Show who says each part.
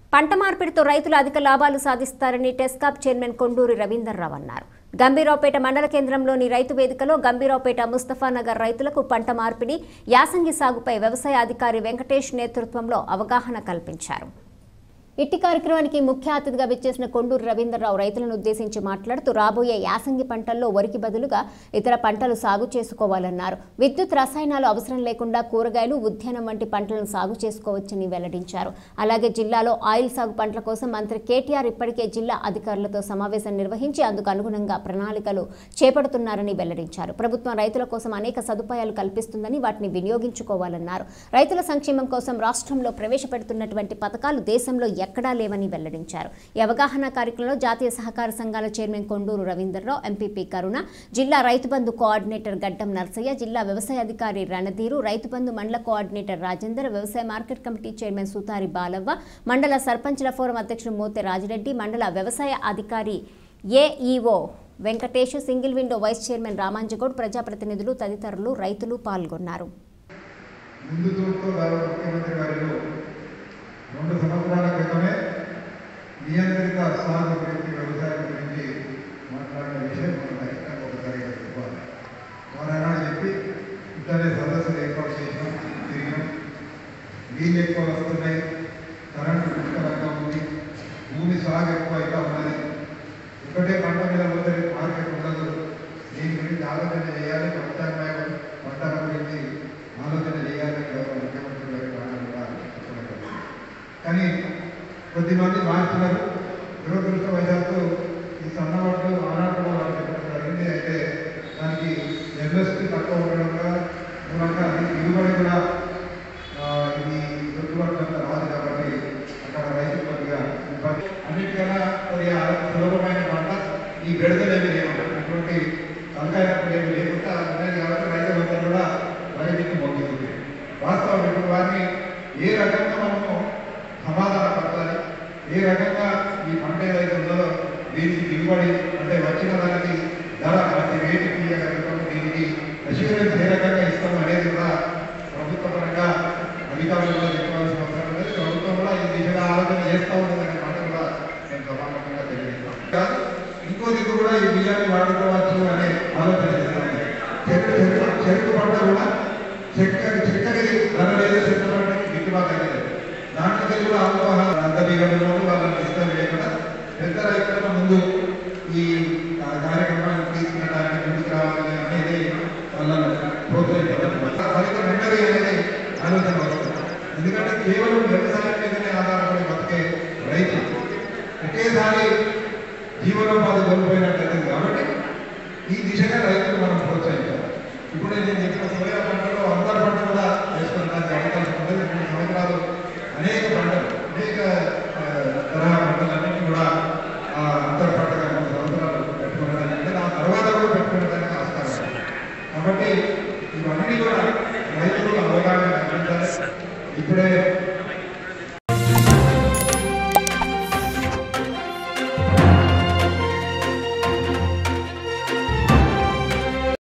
Speaker 1: పంట మార్పిడితో రైతులు అధిక లాభాలు సాధిస్తారని టెస్కాప్ చైర్మన్ కొండూరి రవీందర్రావు అన్నారు గంభీరావుపేట మండల కేంద్రంలోని రైతు వేదికలో గంభీరావుపేట ముస్తఫానగర్ రైతులకు పంట మార్పిడి యాసంగి సాగుపై వ్యవసాయ అధికారి వెంకటేష్ నేతృత్వంలో అవగాహన కల్పించారు ఇట్టి కార్యక్రమానికి ముఖ్య అతిథిగా విచ్చేసిన కొండూరు రవీంద్రరావు రైతులను ఉద్దేశించి మాట్లాడుతూ రాబోయే యాసంగి పంటల్లో వరికి బదులుగా ఇతర పంటలు సాగు చేసుకోవాలన్నారు విద్యుత్ రసాయనాలు అవసరం లేకుండా కూరగాయలు ఉద్యానం వంటి పంటలను సాగు చేసుకోవచ్చని వెల్లడించారు అలాగే జిల్లాలో ఆయిల్ సాగు పంటల కోసం మంత్రి కేటీఆర్ ఇప్పటికే జిల్లా అధికారులతో సమావేశం నిర్వహించి అందుకు అనుగుణంగా ప్రణాళికలు చేపడుతున్నారని వెల్లడించారు ప్రభుత్వం రైతుల కోసం అనేక సదుపాయాలు కల్పిస్తుందని వాటిని వినియోగించుకోవాలన్నారు రైతుల సంక్షేమం కోసం రాష్ట్రంలో ప్రవేశపెడుతున్నటువంటి పథకాలు దేశంలో ఎక్కడా లేవని వెల్లడించారు ఈ అవగాహన కార్యక్రమంలో జాతీయ సహకార సంఘాల చైర్మన్ కొండూరు రవీందర్రావు ఎంపీపీ కరుణ జిల్లా రైతు బంధు కోఆర్డినేటర్ గడ్డం నర్సయ్య జిల్లా వ్యవసాయ అధికారి రణధీరు రైతు బంధు మండల కోఆర్డినేటర్ రాజేందర్ వ్యవసాయ market committee chairman Sutari Balavva మండల సర్పంచ్ల ఫోరం అధ్యక్షుడు మోతే రాజిరెడ్డి మండల వ్యవసాయ అధికారి AEO Venkatesh single window vice chairman Ramanja Goud ప్రజాప్రతినిధులు తదితరులు రైతులు పాల్గొన్నారు
Speaker 2: ముందు చూపుతో గౌరవ ముఖ్యమంత్రి గారు రెండు సంవత్సరాల క్రితమే నియంత్రిత సాగు గురించి వ్యవసాయం గురించి మాట్లాడిన విషయం మనం ఖచ్చితంగా ఒకసారి చెప్పుకోవాలి వారైనా చెప్పి ఇట్లనే సదస్సులు ఏర్పాటు చేసినాం తిరిగినాం నీళ్ళు ఎక్కువ వస్తున్నాయి కరెంటు పుష్కలంగా ఉంది భూమి సాగు ఎక్కువ అయితే ఉన్నది ఒకటే పంట మీద పోతే మార్కెట్ ఉండదు దీని గురించి ఆలోచన చేయాలి ప్రత్యామ్నాయం పంటల గురించి ఆలోచన చేయాలని గౌరవ ముఖ్యమంత్రి గారి మాటలు కూడా చెప్పడం జరిగింది. కానీ కొద్దిమంది మార్చినారు దురదృష్టవశాత్తు ఈ సన్నవాళ్ళు ఆనాడు వాళ్ళు చెప్పడం జరిగింది అయితే దానికి ఎంఎస్పీ తక్కువ ఉండడం కూడా మూలంగా అది దిగుబడి కూడా ఆ, ఇది దొరుకుబడి రాదు కాబట్టి అక్కడ రైతు కొద్దిగా ఇబ్బంది అన్నిటికన్నా కొద్దిగా సులభమైన పంట ఈ బెడదలేమి లేవు అటువంటి తలకాయనప్పుడు ఏమి లేకుండా ఉన్నాయి కాబట్టి రైతులంతా కూడా రైతుకి మొగ్గుతుంది వాస్తవం ఇప్పుడు వారిని ఏ రకంగా మనము సమాధాన పరచాలి ఏ రకంగా ఈ పంట ఏదైతే ఉందో దీనికి దిగుబడి అంటే వచ్చిన దానికి ధర ప్రతి రేటుకి ఇవ్వగలుగుతాము దీనికి అష్యూరెన్స్ ఏ రకంగా ఇస్తాం అనేది కూడా ప్రభుత్వ పరంగా అధికారులు కూడా చెప్పాల్సిన అవసరం లేదు ప్రభుత్వం కూడా ఈ దిశగా ఆలోచన చేస్తూ ఉంటుందనే మాట కూడా నేను సమానంగా తెలియజేస్తాను కాదు, ఇంకో దిక్కు కూడా ఈ బియ్యాన్ని వాడుకోవచ్చు అనే ఆలోచన చేస్తాను చెరుకు చెరుకు చెరుకు పంట కూడా చక్కెర చక్కెరకి ధర లేదు చెరుకు పంటకి గిట్టుబాటు అనేది దాంట్లో కూడా అవగాహన అంత దిగడంలో వాళ్ళని ఇష్టం లేకుండా పెద్ద రైతుల ముందు ఈ ఆ, కార్యక్రమాన్ని తీసుకెళ్ళడానికి ముందుకు రావాలి అనేది వాళ్ళని ప్రోత్సహించడం ఫలితం ఉండదు అనేది ఆలోచన వస్తుంది ఎందుకంటే కేవలం వ్యవసాయం మీదనే ఆధారపడి బతికే రైతు ఒకేసారి జీవనోపాధి కోల్పోయినట్లయితే కాబట్టి ఈ దిశగా రైతులు మనం ప్రోత్సహించాలి ఇప్పుడు నేను చెప్పిన సోయా పంటలో అంతర్ పంట కూడా వేసుకోవడానికి అవకాశం ఉంటుంది మూడు సంవత్సరాలు అనేక పంటలు అనేక ఆ, తరహా పంటలన్నింటినీ కూడా ఆ అంతర్ పంటగా మూడు సంవత్సరాలు పెట్టుకోవడానికి ఆ తర్వాత కూడా పెట్టుకోవడానికి ఆస్కారం ఉంది. కాబట్టి ఇవన్నీ కూడా రైతులు అవగాహన కల్పించాలి ఇప్పుడే